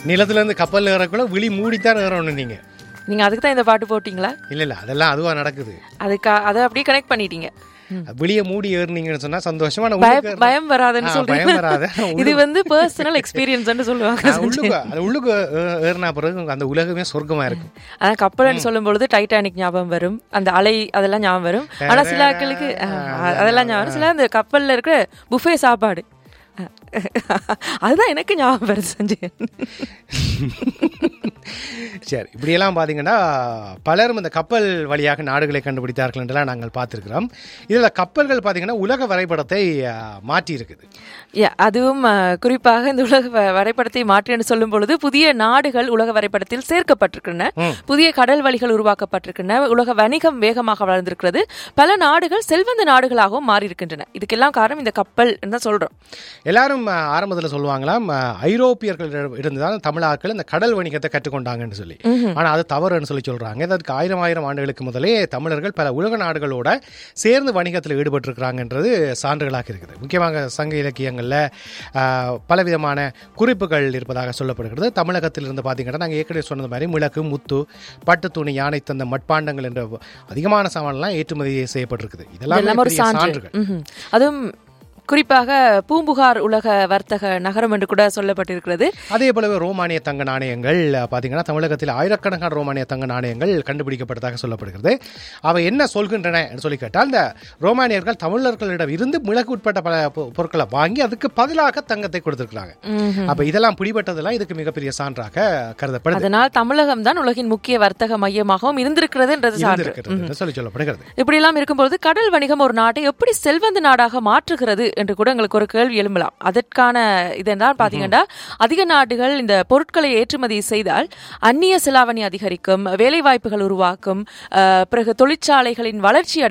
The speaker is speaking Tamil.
நிலத்துல இருந்து கப்பல் ஏறக்குள்ள விழி மூடித்தான் ஏறணும் நீங்க நீங்க அதுக்கு தான் இந்த பாட்டு போட்டீங்களா இல்ல இல்ல அதெல்லாம் அதுவா நடக்குது அதுக்கா அதை அப்படியே கனெக்ட் பண்ணிட்டீங்க வெளியே மூடி ஏறுனீங்கன்னு சொன்னா சந்தோஷமா நான் பயம் உள்ளுக்கு ஏறுனா- பயம் வராதுன்னு ஆ, சொல்றீங்க பயம் வராது. இது வந்து பர்சனல் எக்ஸ்பீரியன்ஸ் சொல்லுவாங்க ஆ, உள்ளுக்கு அது உள்ளுக்கு ஏ- ஏறினா பிறகு அந்த உலகமே சொர்க்கமா இருக்கும் ஆனா கப்பல்னு சொல்லும் பொழுது டைட்டானிக் ஞாபகம் வரும் அந்த அலை அதெல்லாம் ஞாபகம் வரும் ஆனா சில ஆட்களுக்கு ஆ, அதெல்லாம் ஞாபகம் வரும் சில அந்த கப்பல்ல இருக்கிற புஃபே சாப்பாடு ஆ. அதுதான் எனக்கு ஞாபகம் வருது சஞ்சய் சரி இப்படியெல்லாம் பார்த்தீங்கன்னா பலரும் இந்த கப்பல் வழியாக நாடுகளை கண்டுபிடித்தார்கள் என்றெல்லாம் நாங்கள் பார்த்துருக்கிறோம் இதில் கப்பல்கள் பார்த்தீங்கன்னா உலக வரைபடத்தை ஆ, மாற்றி இருக்குது Yeah, அதுவும் ஆ, குறிப்பாக இந்த உலக வ- வரைபடத்தை மாற்றி என்று சொல்லும் பொழுது புதிய நாடுகள் உலக வரைபடத்தில் சேர்க்கப்பட்டிருக்கின்றன புதிய கடல் வழிகள் உருவாக்கப்பட்டிருக்கின்றன உலக வணிகம் வேகமாக வளர்ந்திருக்கிறது பல நாடுகள் செல்வந்த நாடுகளாகவும் மாறி இருக்கின்றன இதுக்கெல்லாம் காரணம் இந்த கப்பல் தான் சொல்றோம் எல்லாரும் ஆரம்பத்தில் சொல்லுவாங்களாம் ஆ, ஐரோப்பியர்கள் இருந்து தான் தமிழாக்கள் இந்த கடல் வணிகத்தை கற்றுக்கொண்டாங்கன்னு சொல்லி ஆனால் அது தவறுன்னு சொல்லி சொல்றாங்க இதற்கு ஆயிரம் ஆயிரம் ஆண்டுகளுக்கு முதலே தமிழர்கள் பல உலக நாடுகளோட சேர்ந்து வணிகத்தில் ஈடுபட்டிருக்கிறாங்கன்றது சான்றுகளாக இருக்குது முக்கியமாக சங்க இலக்கியங்களில் பலவிதமான குறிப்புகள் இருப்பதாக சொல்லப்படுகிறது தமிழகத்தில் இருந்து பார்த்தீங்கன்னா நாங்கள் ஏற்கனவே சொன்னது மாதிரி மிளகு முத்து பட்டு துணி யானை தந்த மட்பாண்டங்கள் என்ற அதிகமான சாமான்லாம் ஏற்றுமதி செய்யப்பட்டிருக்குது இதெல்லாம் இதெல்லாம் ஒரு பெரிய சான்று சான்றுகள் ம்ஹும். அதுவும் குறிப்பாக பூம்புகார் உலக வர்த்தக நகரம் என்று கூட சொல்லப்பட்டிருக்கிறது அதே போலவே ரோமானிய தங்க நாணயங்கள் அஹ், பார்த்தீங்கன்னா தமிழகத்தில் ஆயிரக்கணக்கான ரோமானிய தங்க நாணயங்கள் கண்டுபிடிக்கப்பட்டதாக சொல்லப்படுகிறது அவை என்ன சொல்கின்றன என்று சொல்லி கேட்டால் இந்த ரோமானியர்கள் தமிழர்களிடம் இருந்து மிளகு உட்பட்ட பல பொ- பொருட்களை வாங்கி அதுக்கு பதிலாக தங்கத்தை கொடுத்திருக்கிறாங்க அப்ப இதெல்லாம் பிடிபட்டதெல்லாம் இதுக்கு மிகப்பெரிய சான்றாக கருதப்படுது அதனால் தமிழகம் தான் உலகின் முக்கிய வர்த்தக மையமாகவும் இருந்திருக்கிறது என்றது சான்று இருந்திருக்கிறது என்று சொல்லி சொல்லப்படுகிறது இப்படியெல்லாம் இருக்கும்பொழுது கடல் வணிகம் ஒரு நாட்டை எப்படி செல்வந்த நாடாக மாற்றுகிறது என்று கூட எங்களுக்கு ஒரு கேள்வி எழும்பலாம் அதற்கான இதெல்லாம் பாத்தீங்கன்னா அதிக நாடுகள் இந்த பொருட்களை ஏற்றுமதி செய்தால் அந்நிய செலாவணி அதிகரிக்கும் வேலை வாய்ப்புகள் உருவாக்கும் அஹ், பிறகு தொழிற்சாலைகளின் வளர்ச்சி அடை